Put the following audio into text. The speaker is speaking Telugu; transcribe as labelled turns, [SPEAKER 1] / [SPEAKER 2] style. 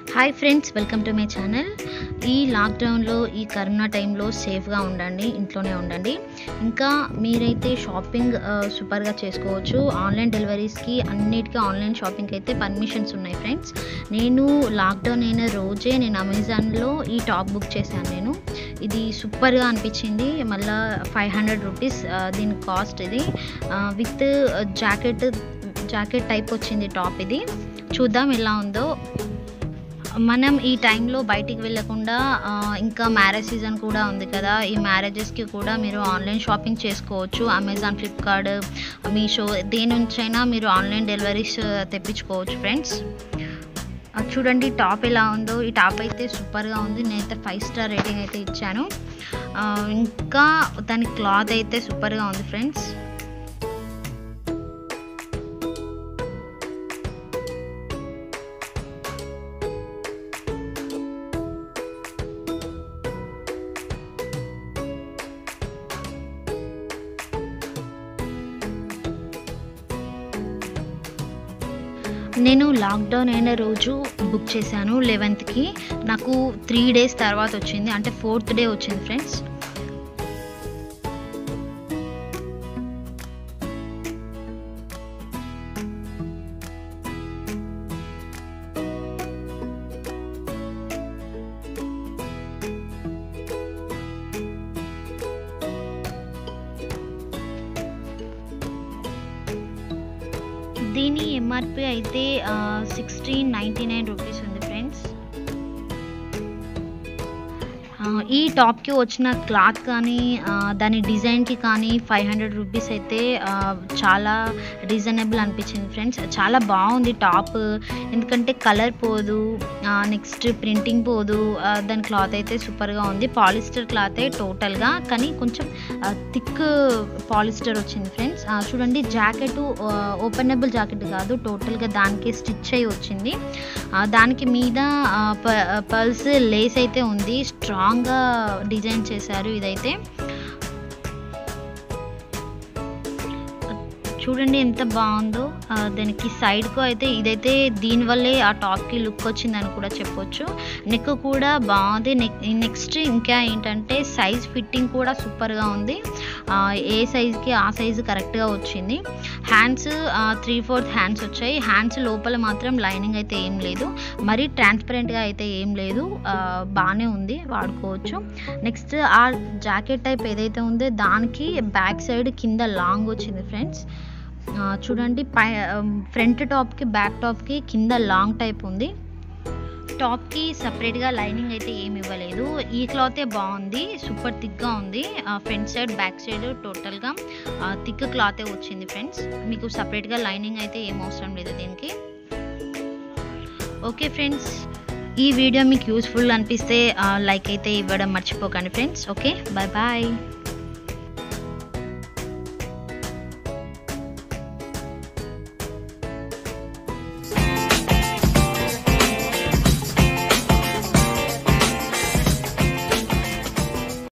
[SPEAKER 1] hi friends welcome to my channel ఈ లాక్డౌన్లో ఈ కరోనా టైంలో సేఫ్గా ఉండండి ఇంట్లోనే ఉండండి ఇంకా మీరైతే షాపింగ్ ఆ, సూపర్గా చేసుకోవచ్చు ఆన్లైన్ డెలివరీస్కి అన్నిటికీ ఆన్లైన్ షాపింగ్కి అయితే పర్మిషన్స్ ఉన్నాయి ఫ్రెండ్స్ నేను లాక్డౌన్ అయిన రోజే నేను అమెజాన్లో ఈ టాప్ బుక్ చేశాను నేను ఇది సూపర్గా అనిపించింది మళ్ళీ ఫైవ్ హండ్రెడ్ రూపీస్ దీని కాస్ట్ ఇది విత్ జాకెట్ జాకెట్ టైప్ వచ్చింది టాప్ ఇది చూద్దాం ఎలా ఉందో మనం ఈ టైంలో బయటికి వెళ్ళకుండా ఆ, ఇంకా మ్యారేజ్ సీజన్ కూడా ఉంది కదా ఈ మ్యారేజెస్కి కూడా మీరు ఆన్లైన్ షాపింగ్ చేసుకోవచ్చు అమెజాన్ ఫ్లిప్కార్ట్ మీషో దేని నుంచైనా మీరు ఆన్లైన్ డెలివరీస్ తెప్పించుకోవచ్చు ఫ్రెండ్స్ ఆ, చూడండి టాప్ ఎలా ఉందో ఈ టాప్ అయితే సూపర్గా ఉంది నేనైతే ఫైవ్ స్టార్ రేటింగ్ అయితే ఇచ్చాను ఆ, ఇంకా దాని క్లాత్ అయితే సూపర్గా ఉంది ఫ్రెండ్స్ నేను లాక్డౌన్ అయిన రోజు బుక్ చేశాను లెవెన్త్కి నాకు త్రీ డేస్ తర్వాత వచ్చింది అంటే ఫోర్త్ డే వచ్చింది ఫ్రెండ్స్ దీని ఎంఆర్పి అయితే సిక్స్టీన్ నైంటీ నైన్ రూపీస్ ఉంది ఫ్రెండ్స్ ఈ టాప్కి వచ్చిన క్లాత్ కానీ ఆ, దాని డిజైన్కి కానీ ఫైవ్ హండ్రెడ్ రూపీస్ అయితే ఆ, చాలా రీజనబుల్ అనిపించింది ఫ్రెండ్స్ చాలా బాగుంది టాప్ ఎందుకంటే కలర్ పోదు నెక్స్ట్ ప్రింటింగ్ పోదు ఆ, దాని క్లాత్ అయితే సూపర్గా ఉంది పాలిస్టర్ క్లాతే టోటల్గా కానీ కొంచెం థిక్ పాలిస్టర్ వచ్చింది ఫ్రెండ్స్ చూడండి జాకెట్ ఓపెనబుల్ జాకెట్ కాదు టోటల్గా దానికి స్టిచ్ అయి వచ్చింది ఆ, దానికి మీద పర్ల్స్ లేస్ అయితే ఉంది స్ట్రాంగ్గా డిజైన్ చేశారు ఇదైతే చూడండి ఎంత బాగుందో ఆ, దానికి సైడ్కు అయితే ఇదైతే దీనివల్లే ఆ టాప్కి లుక్ వచ్చిందని కూడా చెప్పొచ్చు నెక్ కూడా బాగుంది నెక్ నెక్స్ట్ ఇంకా ఏంటంటే సైజ్ ఫిట్టింగ్ కూడా సూపర్గా ఉంది ఆ, ఏ సైజ్కి ఆ సైజు కరెక్ట్గా వచ్చింది హ్యాండ్స్ త్రీ ఫోర్త్ హ్యాండ్స్ వచ్చాయి హ్యాండ్స్ లోపల మాత్రం లైనింగ్ అయితే ఏం లేదు మరీ ట్రాన్స్పరెంట్గా అయితే ఏం లేదు ఆ, బాగానే ఉంది వాడుకోవచ్చు నెక్స్ట్ ఆ జాకెట్ టైప్ ఏదైతే ఉందో దానికి బ్యాక్ సైడ్ కింద లాంగ్ వచ్చింది ఫ్రెండ్స్ ఆ, చూడండి పై ఫ్రంట్ టాప్కి బ్యాక్ టాప్కి కింద లాంగ్ టైప్ ఉంది టాప్కి సపరేట్గా లైనింగ్ అయితే ఏమి ఇవ్వలేదు ఈ క్లాతే బాగుంది సూపర్ థిక్గా ఉంది ఫ్రంట్ సైడ్ బ్యాక్ సైడ్ టోటల్గా థిక్ క్లాతే వచ్చింది ఫ్రెండ్స్ మీకు సపరేట్గా లైనింగ్ అయితే ఏం అవసరం లేదు దీనికి ఓకే ఫ్రెండ్స్ ఈ వీడియో మీకు యూస్ఫుల్ అనిపిస్తే లైక్ అయితే ఇవ్వడం మర్చిపోకండి ఫ్రెండ్స్ ఓకే బాయ్ బాయ్